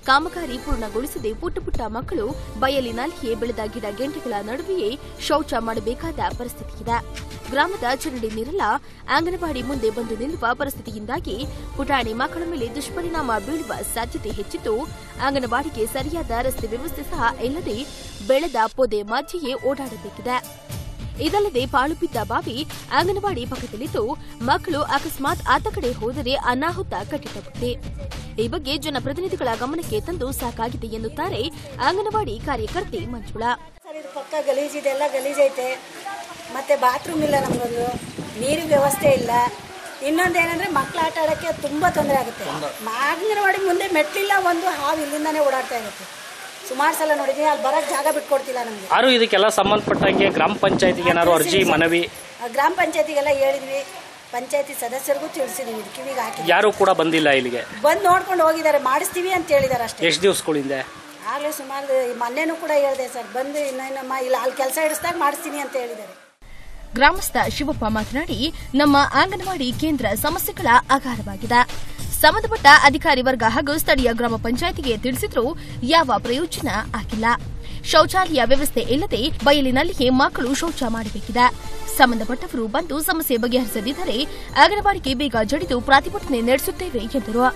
ಕಾಮಗಾರಿ ಪೂರ್ಣಗೊಳಿಸದೆ ಪುಟ್ಟ ಪುಟ್ಟ ಮಕ್ಕಳು ಬಯಲಿನಲ್ಲಿಯೇ ಬೆಳೆದ ಗಿಡ ಗೆಂಟೆಗಳ ನಡುವೆಯೇ ಶೌಚ ಮಾಡಬೇಕಾದ ಪರಿಸ್ಥಿತಿ ಇದೆ ಗ್ರಾಮದ ಚರಂಡಿ ನೀರೆಲ್ಲ ಅಂಗನವಾಡಿ ಮುಂದೆ ಬಂದು ನಿಲ್ಲುವ ಪರಿಸ್ಥಿತಿಯಿಂದಾಗಿ ಪುಟಾಣಿ ಮಕ್ಕಳ ಮೇಲೆ ದುಷ್ಪರಿಣಾಮ ಬೀಳುವ ಸಾಧ್ಯತೆ ಹೆಚ್ಚಿದ್ದು ಅಂಗನವಾಡಿಗೆ ಸರಿಯಾದ ರಸ್ತೆ ವ್ಯವಸ್ಥೆ ಸಹ ಇಲ್ಲದೆ ಬೆಳೆದ ಪೊದೆ ಮಧ್ಯೆಯೇ ಓಡಾಡಬೇಕಿದೆ ಇದಲ್ಲದೆ ಪಾಳು ಬಿದ್ದ ಬಾವಿ ಅಂಗನವಾಡಿ ಪಕ್ಕದಲ್ಲಿದ್ದು ಮಕ್ಕಳು ಅಕಸ್ಮಾತ್ ಆತ ಕಡೆ ಹೋದರೆ ಅನಾಹುತ ಕಟ್ಟಿಟ್ಟಬುತ್ತೆ ಈ ಬಗ್ಗೆ ಜನಪ್ರತಿನಿಧಿಗಳ ಗಮನಕ್ಕೆ ತಂದು ಸಾಕಾಗಿದೆ ಎನ್ನುತ್ತಾರೆ ಅಂಗನವಾಡಿ ಕಾರ್ಯಕರ್ತೆ ಮಂಜುಳಾ ಸರ್ ಇದು ಪಕ್ಕ ಗಲೀಜಿದೆ ಎಲ್ಲ ಗಲೀಜೈತೆ ಮತ್ತು ಬಾತ್ರೂಮ್ ಇಲ್ಲ ನಮಗೊಂದು ನೀರಿನ ವ್ಯವಸ್ಥೆ ಇಲ್ಲ ಇನ್ನೊಂದೇನೆಂದರೆ ಮಕ್ಳು ಆಟ ಆಡೋಕ್ಕೆ ತುಂಬ ತೊಂದರೆ ಆಗುತ್ತೆ ಅಂಗನವಾಡಿ ಮುಂದೆ ಮೆಟ್ಲಿಲ್ಲ ಒಂದು ಹಾವು ಇಲ್ಲಿಂದಾನೇ ಓಡಾಡ್ತಾ ಇರುತ್ತೆ ಸುಮಾರು ಸಲ ನೋಡಿದ್ದೀನಿ ಅಲ್ಲಿ ಬರೋಕ್ಕೆ ಜಾಗ ಬಿಟ್ಕೊಡ್ತಿಲ್ಲ ನಮಗೆ ಯಾರು ಇದಕ್ಕೆಲ್ಲ ಸಂಬಂಧಪಟ್ಟಂಗೆ ಗ್ರಾಮ ಪಂಚಾಯತಿಗೆ ಏನಾದ್ರು ಅರ್ಜಿ ಮನವಿ ಗ್ರಾಮ ಪಂಚಾಯತಿಗೆಲ್ಲ ಹೇಳಿದ್ವಿ ಪಂಚಾಯತಿ ಸದಸ್ಯರಿಗೂ ತಿಳಿಸಿದ್ವಿ ಇದು ಕಿವಿಗೆ ಹಾಕಿ ಯಾರು ಕೂಡ ಬಂದಿಲ್ಲ ಇಲ್ಲಿಗೆ ಬಂದು ನೋಡ್ಕೊಂಡು ಹೋಗಿದ್ದಾರೆ ಮಾಡಿಸ್ತೀವಿ ಅಂತ ಹೇಳಿದ್ದಾರೆ ಅಷ್ಟೇ ಎಷ್ಟು ದಿವಸಗಳಿಂದ ಆಗಲೇ ಸುಮಾರು ಮೊನ್ನೆನೂ ಕೂಡ ಹೇಳಿದೆ ಸರ್ ಬಂದು ಇನ್ನೇನಮ್ಮ ಇಲ್ಲ ಅಲ್ಲಿ ಕೆಲಸ ಹಿಡಿಸ್ದಾಗ ಮಾಡಿಸ್ತೀನಿ ಅಂತ ಹೇಳಿದ್ದಾರೆ ಗ್ರಾಮಸ್ಥ ಶಿವಪ್ಪ ಮಾತನಾಡಿ ನಮ್ಮ ಅಂಗನವಾಡಿ ಕೇಂದ್ರ ಸಮಸ್ಯೆಗಳ ಆಗಾರವಾಗಿದೆ ಸಂಬಂಧಪಟ್ಟ ಅಧಿಕಾರಿ ವರ್ಗ ಹಾಗೂ ಸ್ಥಳೀಯ ಗ್ರಾಮ ಪಂಚಾಯತಿಗೆ ತಿಳಿಸಿದ್ರೂ ಯಾವ ಪ್ರಯೋಜನ ಆಗಿಲ್ಲ ಶೌಚಾಲಯ ವ್ಯವಸ್ಥೆ ಇಲ್ಲದೆ ಬಯಲಿನಲ್ಲಿಯೇ ಮಕ್ಕಳು ಶೌಚ ಮಾಡಬೇಕಿದೆ ಸಂಬಂಧಪಟ್ಟವರು ಬಂದು ಸಮಸ್ಯೆ ಬಗೆಹರಿಸದಿದ್ದರೆ ಅಂಗನವಾಡಿಗೆ ಬೇಗ ಜಡಿದು ಪ್ರತಿಭಟನೆ ನಡೆಸುತ್ತೇವೆ ಎಂದರು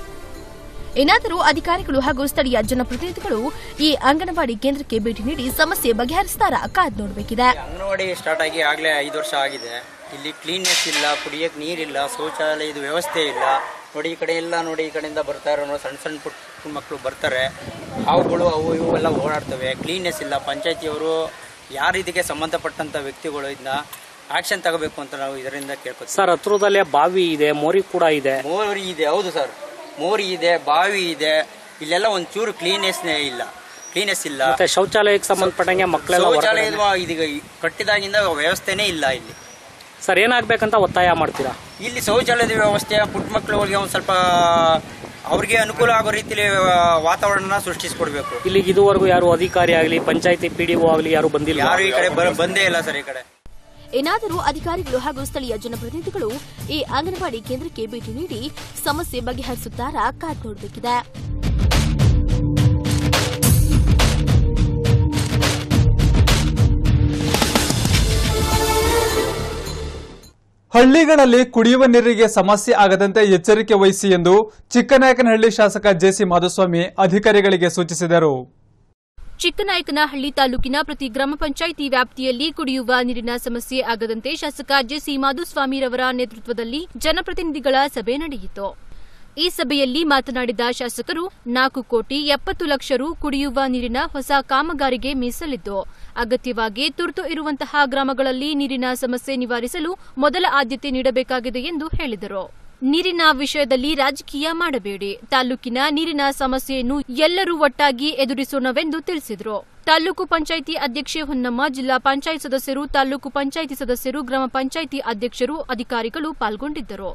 ಏನಾದರೂ ಅಧಿಕಾರಿಗಳು ಹಾಗೂ ಸ್ಥಳೀಯ ಜನಪ್ರತಿನಿಧಿಗಳು ಈ ಅಂಗನವಾಡಿ ಕೇಂದ್ರಕ್ಕೆ ಭೇಟಿ ನೀಡಿ ಸಮಸ್ಯೆ ಬಗೆಹರಿಸ್ತಾರಾ ಕಾದ್ ನೋಡಬೇಕಿದೆ ಅಂಗನವಾಡಿ ಸ್ಟಾರ್ಟ್ ಆಗಿ ಆಗಲೇ ಐದು ವರ್ಷ ಆಗಿದೆ ಇಲ್ಲಿ ಕ್ಲೀನ್ನೆಸ್ ಇಲ್ಲ ಕುಡಿಯೋಕೆ ನೀರಿಲ್ಲ ಶೌಚಾಲಯದ ವ್ಯವಸ್ಥೆ ಇಲ್ಲ ನೋಡಿ ಈ ಕಡೆ ಎಲ್ಲ ನೋಡಿ ಈ ಕಡೆಯಿಂದ ಬರ್ತಾ ಇರೋ ನೋಡಿ ಸಣ್ಣ ಸಣ್ಣ ಪುಟ್ಟ ಪುಟ್ಟ ಮಕ್ಕಳು ಬರ್ತಾರೆ ಹಾವುಗಳು ಅವು ಇವು ಎಲ್ಲ ಓಡಾಡ್ತವೆ ಕ್ಲೀನ್ನೆಸ್ ಇಲ್ಲ ಪಂಚಾಯತಿಯವರು ಯಾರು ಇದಕ್ಕೆ ಸಂಬಂಧಪಟ್ಟಂಥ ವ್ಯಕ್ತಿಗಳು ಇದನ್ನ ಆಕ್ಷನ್ ತಗೋಬೇಕು ಅಂತ ನಾವು ಇದರಿಂದ ಕೇಳ್ಕೊತೀವಿ ಸರ್ ಹತ್ರದಲ್ಲೇ ಬಾವಿ ಇದೆ ಮೋರಿ ಕೂಡ ಇದೆ ಮೋರಿ ಇದೆ ಹೌದು ಸರ್ ಮೋರಿ ಇದೆ ಬಾವಿ ಇದೆ ಇಲ್ಲೆಲ್ಲ ಒಂಚೂರು ಕ್ಲೀನೆಸ್ನೇ ಇಲ್ಲ ಕ್ಲೀನೆಸ್ ಇಲ್ಲ ಮತ್ತೆ ಶೌಚಾಲಯಕ್ಕೆ ಸಂಬಂಧಪಟ್ಟಂಗೆ ಮಕ್ಕಳೆಲ್ಲ ಹೊರಗಡೆ- ಶೌಚಾಲಯದ ಇದೀಗ ಕಟ್ಟಿದಾಗಿಂದ ವ್ಯವಸ್ಥೆನೇ ಇಲ್ಲ ಇಲ್ಲಿ ಸರ್ ಏನಾಗ್ಬೇಕಂತ ಒತ್ತಾಯ ಮಾಡ್ತೀರಾ ಇಲ್ಲಿ ಶೌಚಾಲಯದ ವ್ಯವಸ್ಥೆ ಪುಟ್ಟ ಮಕ್ಕಳಿಗೆ ಒಂದು ಸ್ವಲ್ಪ ಅವ್ರಿಗೆ ಅನುಕೂಲ ಆಗೋ ರೀತಿಯಲ್ಲಿ ವಾತಾವರಣ ಸೃಷ್ಟಿಸ್ಕೊಡ್ಬೇಕು ಇಲ್ಲಿಗೆ ಇದುವರೆಗೂ ಯಾರು ಅಧಿಕಾರಿ ಆಗಲಿ ಪಂಚಾಯತಿ ಪಿ ಡಿ ಆಗಲಿ ಯಾರು ಬಂದಿಲ್ಲ ಯಾರು ಈ ಕಡೆ ಬರ- ಬಂದೇ ಇಲ್ಲ ಸರ್ ಈ ಕಡೆ ಏನಾದರೂ ಅಧಿಕಾರಿಗಳು ಹಾಗೂ ಸ್ಥಳೀಯ ಜನಪ್ರತಿನಿಧಿಗಳು ಈ ಅಂಗನವಾಡಿ ಕೇಂದ್ರಕ್ಕೆ ಭೇಟಿ ನೀಡಿ ಸಮಸ್ಯೆ ಬಗೆಹರಿಸುತ್ತಾರಾ ಕಾದ್ ನೋಡಬೇಕಿದೆ ಹಳ್ಳಿಗಳಲ್ಲಿ ಕುಡಿಯುವ ನೀರಿಗೆ ಸಮಸ್ಯೆ ಆಗದಂತೆ ಎಚ್ಚರಿಕೆ ವಹಿಸಿ ಎಂದು ಚಿಕ್ಕನಾಯಕನಹಳ್ಳಿ ಶಾಸಕ ಜೆಸಿ ಮಾಧುಸ್ವಾಮಿ ಅಧಿಕಾರಿಗಳಿಗೆ ಸೂಚಿಸಿದರು ಚಿಕ್ಕನಾಯಕನಹಳ್ಳಿ ತಾಲೂಕಿನ ಪ್ರತಿ ಗ್ರಾಮ ಪಂಚಾಯಿತಿ ವ್ಯಾಪ್ತಿಯಲ್ಲಿ ಕುಡಿಯುವ ನೀರಿನ ಸಮಸ್ಯೆ ಆಗದಂತೆ ಶಾಸಕ ಜೆಸಿ ಮಾಧುಸ್ವಾಮಿರವರ ನೇತೃತ್ವದಲ್ಲಿ ಜನಪ್ರತಿನಿಧಿಗಳ ಸಭೆ ನಡೆಯಿತು ಈ ಸಭೆಯಲ್ಲಿ ಮಾತನಾಡಿದ ಶಾಸಕರು ನಾಲ್ಕು ಕೋಟಿ ಎಪ್ಪತ್ತು ಲಕ್ಷ ರು ಕುಡಿಯುವ ನೀರಿನ ಹೊಸ ಕಾಮಗಾರಿಗೆ ಮೀಸಲಿದ್ದು ಅಗತ್ಯವಾಗಿ ತುರ್ತು ಇರುವಂತಹ ಗ್ರಾಮಗಳಲ್ಲಿ ನೀರಿನ ಸಮಸ್ಯೆ ನಿವಾರಿಸಲು ಮೊದಲ ಆದ್ಯತೆ ನೀಡಬೇಕಾಗಿದೆ ಎಂದು ಹೇಳಿದರು ನೀರಿನ ವಿಷಯದಲ್ಲಿ ರಾಜಕೀಯ ಮಾಡಬೇಡಿ ತಾಲೂಕಿನ ನೀರಿನ ಸಮಸ್ಯೆಯನ್ನು ಎಲ್ಲರೂ ಒಟ್ಟಾಗಿ ಎದುರಿಸೋಣವೆಂದು ತಿಳಿಸಿದರು ತಾಲೂಕು ಪಂಚಾಯಿತಿ ಅಧ್ಯಕ್ಷೆ ಹೊನ್ನಮ್ಮ ಜಿಲ್ಲಾ ಪಂಚಾಯತ್ ಸದಸ್ಯರು ತಾಲೂಕು ಪಂಚಾಯಿತಿ ಸದಸ್ಯರು ಗ್ರಾಮ ಪಂಚಾಯಿತಿ ಅಧ್ಯಕ್ಷರು ಅಧಿಕಾರಿಗಳು ಪಾಲ್ಗೊಂಡಿದ್ದರು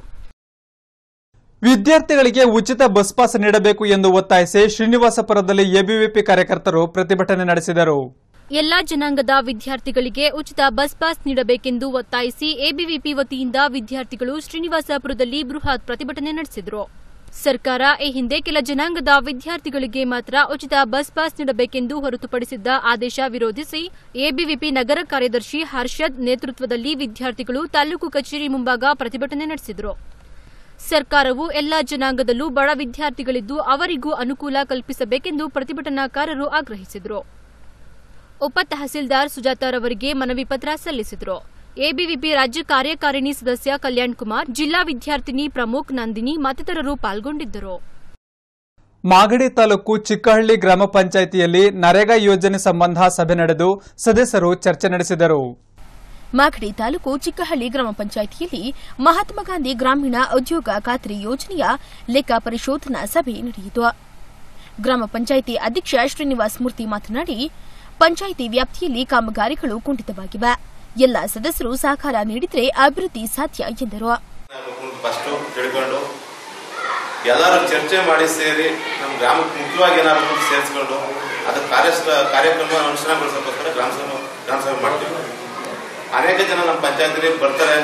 ವಿದ್ಯಾರ್ಥಿಗಳಿಗೆ ಉಚಿತ ಬಸ್ ಪಾಸ್ ನೀಡಬೇಕು ಎಂದು ಒತ್ತಾಯಿಸಿ ಶ್ರೀನಿವಾಸಪುರದಲ್ಲಿ ಎಬಿವಿಪಿ ಕಾರ್ಯಕರ್ತರು ಪ್ರತಿಭಟನೆ ನಡೆಸಿದರು ಎಲ್ಲಾ ಜನಾಂಗದ ವಿದ್ಯಾರ್ಥಿಗಳಿಗೆ ಉಚಿತ ಬಸ್ ಪಾಸ್ ನೀಡಬೇಕೆಂದು ಒತ್ತಾಯಿಸಿ ಎಬಿವಿಪಿ ವತಿಯಿಂದ ವಿದ್ಯಾರ್ಥಿಗಳು ಶ್ರೀನಿವಾಸಪುರದಲ್ಲಿ ಬೃಹತ್ ಪ್ರತಿಭಟನೆ ನಡೆಸಿದರು ಸರ್ಕಾರ ಈ ಹಿಂದೆ ಕೆಲ ಜನಾಂಗದ ವಿದ್ಯಾರ್ಥಿಗಳಿಗೆ ಮಾತ್ರ ಉಚಿತ ಬಸ್ ಪಾಸ್ ನೀಡಬೇಕೆಂದು ಹೊರತುಪಡಿಸಿದ್ದ ಆದೇಶ ವಿರೋಧಿಸಿ ಎಬಿವಿಪಿ ನಗರ ಕಾರ್ಯದರ್ಶಿ ಹರ್ಷದ್ ನೇತೃತ್ವದಲ್ಲಿ ವಿದ್ಯಾರ್ಥಿಗಳು ತಾಲೂಕು ಕಚೇರಿ ಮುಂಭಾಗ ಪ್ರತಿಭಟನೆ ನಡೆಸಿದರು ಸರ್ಕಾರವು ಎಲ್ಲಾ ಜನಾಂಗದಲ್ಲೂ ಬಡ ವಿದ್ಯಾರ್ಥಿಗಳಿದ್ದು ಅವರಿಗೂ ಅನುಕೂಲ ಕಲ್ಪಿಸಬೇಕೆಂದು ಪ್ರತಿಭಟನಾಕಾರರು ಆಗ್ರಹಿಸಿದರು ಉಪ ತಹಸೀಲ್ದಾರ್ ಸುಜಾತಾರವರಿಗೆ ಮನವಿ ಪತ್ರ ಸಲ್ಲಿಸಿದರು ಎಬಿವಿಪಿ ರಾಜ್ಯ ಕಾರ್ಯಕಾರಿಣಿ ಸದಸ್ಯ ಕಲ್ಯಾಣ್ ಕುಮಾರ್ ಜಿಲ್ಲಾ ವಿದ್ಯಾರ್ಥಿನಿ ಪ್ರಮುಖ್ ನಂದಿನಿ ಮತ್ತಿತರರು ಪಾಲ್ಗೊಂಡಿದ್ದರು ಮಾಗಡಿ ತಾಲೂಕು ಚಿಕ್ಕಹಳ್ಳಿ ಗ್ರಾಮ ಪಂಚಾಯಿತಿಯಲ್ಲಿ ನರೇಗಾ ಯೋಜನೆ ಸಂಬಂಧ ಸಭೆ ನಡೆದು ಸದಸ್ಯರು ಚರ್ಚೆ ನಡೆಸಿದರು ಮಾಗಡಿ ತಾಲೂಕು ಚಿಕ್ಕಹಳ್ಳಿ ಗ್ರಾಮ ಪಂಚಾಯಿತಿಯಲ್ಲಿ ಮಹಾತ್ಮ ಗಾಂಧಿ ಗ್ರಾಮೀಣ ಉದ್ಯೋಗ ಖಾತ್ರಿ ಯೋಜನೆಯ ಲೆಕ್ಕ ಪರಿಶೋಧನಾ ಸಭೆ ನಡೆಯಿತು ಗ್ರಾಮ ಪಂಚಾಯಿತಿ ಅಧ್ಯಕ್ಷ ಶ್ರೀನಿವಾಸ್ ಮೂರ್ತಿ ಮಾತನಾಡಿ ಪಂಚಾಯಿತಿ ವ್ಯಾಪ್ತಿಯಲ್ಲಿ ಕಾಮಗಾರಿಗಳು ಕುಂಠಿತವಾಗಿವೆ ಎಲ್ಲ ಸದಸ್ಯರು ಸಹಕಾರ ನೀಡಿದರೆ ಅಭಿವೃದ್ಧಿ ಸಾಧ್ಯ ಎಂದರು ಫಸ್ಟು ತಿಳ್ಕೊಂಡು ಎಲ್ಲರೂ ಚರ್ಚೆ ಮಾಡಿ ಸೇರಿ ನಮ್ಮ ಗ್ರಾಮಕ್ಕೆ ಮುಖ್ಯವಾಗಿ ಏನಾದ್ರು ಒಂದು ಸೇರಿಸ್ಕೊಂಡು ಅದು ಕಾರ್ಯ ಕಾರ್ಯಕ್ರಮ ಅನುಷ್ಠಾನಗೊಳಿಸೋಕ್ಕೋಸ್ಕರ ಗ್ರಾಮ ಸಭೆ ಗ್ರಾಮ ಸಭೆ ಮಾಡ್ತೀವಿ ಅನೇಕ ಜನ ನಮ್ಮ ಪಂಚಾಯತಿಲಿ ಬರ್ತಾರೆ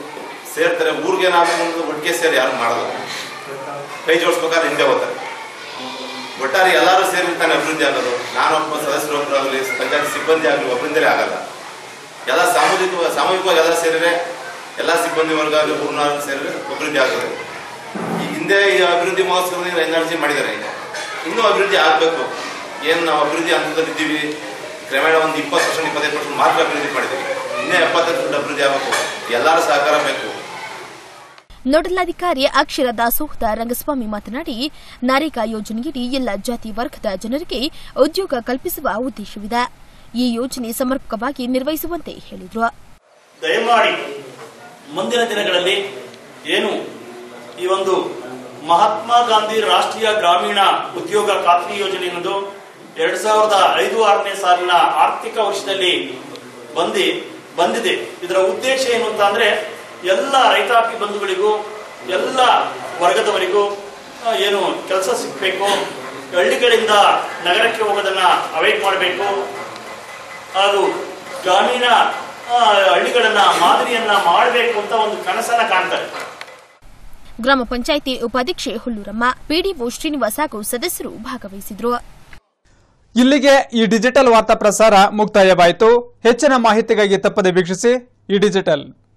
ಸೇರ್ತಾರೆ ಊರಿಗೆ ಏನಾದ್ರು ಒಂದು ಒಟ್ಟಿಗೆ ಸೇರಿ ಯಾರು ಮಾಡಲ್ಲ ಕೈ ಜೋಡಿಸ್ಬೇಕಾದ್ರೆ ಹಿಂದೆ ಹೋಗ್ತಾರೆ ಒಟ್ಟಾರೆ ಎಲ್ಲರೂ ಸೇರಿ ತಾನೇ ಅಭಿವೃದ್ಧಿ ಆಗೋದು ನಾನೊಬ್ಬ ಸದಸ್ಯರೊಬ್ಬರಾಗಲಿ ಪಂಚಾಯತ್ ಸಿಬ್ಬಂದಿ ಆಗಲಿ ಒಬ್ಬರಿಂದಲೇ ಆಗಲ್ಲ ಎಲ್ಲ ಸಾಮೂಹಿಕ ಸಾಮೂಹಿಕವಾಗಿ ಎಲ್ಲ ಸೇರಿದ್ರೆ ಎಲ್ಲ ಸಿಬ್ಬಂದಿ ವರ್ಗ ಆಗಲಿ ಪೂರ್ಣ ಸೇರಿದ್ರೆ ಅಭಿವೃದ್ಧಿ ಆಗ್ತದೆ ಈ ಹಿಂದೆ ಈ ಅಭಿವೃದ್ಧಿ ಮಹೋತ್ಸವದಿಂದ ಎನರ್ಜಿ ಮಾಡಿದ್ದಾರೆ ಈಗ ಇನ್ನೂ ಅಭಿವೃದ್ಧಿ ಆಗಬೇಕು ಏನು ನಾವು ಅಭಿವೃದ್ಧಿ ಹಂತದಲ್ಲಿ ಇದ್ದೀವಿ ಕ್ರಮೇಣ ಒಂದು ಇಪ್ಪತ್ತು ಪರ್ಸೆಂಟ್ ಇಪ್ಪತ್ತೈದು ಪರ್ಸೆಂಟ್ ಮಾತ್ರ ಅಭಿವೃದ್ಧಿ ಮಾಡಿದ್ದೀವಿ ಇನ್ನೇ ಎಪ್ಪತ್ತೈದು ಪರ್ಸೆಂಟ್ ಅಭಿವೃದ್ಧಿ ಆಗಬೇಕು ಎಲ್ಲರ ಸಹಕಾರ ಬೇಕು ನೋಡಲ್ ಅಧಿಕಾರಿ ಅಕ್ಷರ ದಾಸೋಹದ ರಂಗಸ್ವಾಮಿ ಮಾತನಾಡಿ ನರೇಗಾ ಯೋಜನೆಯಡಿ ಎಲ್ಲ ಜಾತಿ ವರ್ಗದ ಜನರಿಗೆ ಉದ್ಯೋಗ ಕಲ್ಪಿಸುವ ಉದ್ದೇಶವಿದೆ ಈ ಯೋಜನೆ ಸಮರ್ಪಕವಾಗಿ ನಿರ್ವಹಿಸುವಂತೆ ಹೇಳಿದರು ದಯಮಾಡಿ ಮುಂದಿನ ದಿನಗಳಲ್ಲಿ ಏನು ಈ ಒಂದು ಮಹಾತ್ಮ ಗಾಂಧಿ ರಾಷ್ಟ್ರೀಯ ಗ್ರಾಮೀಣ ಉದ್ಯೋಗ ಖಾತ್ರಿ ಯೋಜನೆ ಅನ್ನೋದು ಎರಡ್ ಸಾವಿರದ ಐದು ಆರನೇ ಸಾಲಿನ ಆರ್ಥಿಕ ವರ್ಷದಲ್ಲಿ ಬಂದಿ ಬಂದಿದೆ ಇದರ ಉದ್ದೇಶ ಏನು ಅಂತ ಅಂದ್ರೆ ಎಲ್ಲ ರೈತಾಪಿ ಬಂಧುಗಳಿಗೂ ಎಲ್ಲ ವರ್ಗದವರಿಗೂ ಆ, ಏನು ಕೆಲಸ ಸಿಗಬೇಕು ಹಳ್ಳಿಗಳಿಂದ ನಗರಕ್ಕೆ ಹೋಗೋದನ್ನ ಅವಾಯ್ಡ್ ಮಾಡಬೇಕು ಹಾಗೂ ಗ್ರಾಮೀಣ ಆ, ಹಳ್ಳಿಗಳನ್ನ ಮಾದರಿಯನ್ನ ಮಾಡಬೇಕು ಅಂತ ಒಂದು ಕನಸನ್ನ ಕಾಣ್ತಾರೆ ಗ್ರಾಮ ಪಂಚಾಯಿತಿ ಉಪಾಧ್ಯಕ್ಷೆ ಹುಲ್ಲೂರಮ್ಮ ಪಿಡಿಒ ಶ್ರೀನಿವಾಸ್ ಹಾಗೂ ಸದಸ್ಯರು ಭಾಗವಹಿಸಿದ್ರು ಇಲ್ಲಿಗೆ ಈ ಡಿಜಿಟಲ್ ವಾರ್ತಾ ಪ್ರಸಾರ ಮುಕ್ತಾಯವಾಯಿತು ಹೆಚ್ಚಿನ ಮಾಹಿತಿಗಾಗಿ ತಪ್ಪದೆ ವೀಕ್ಷಿಸಿ ಈ ಡಿಜಿಟಲ್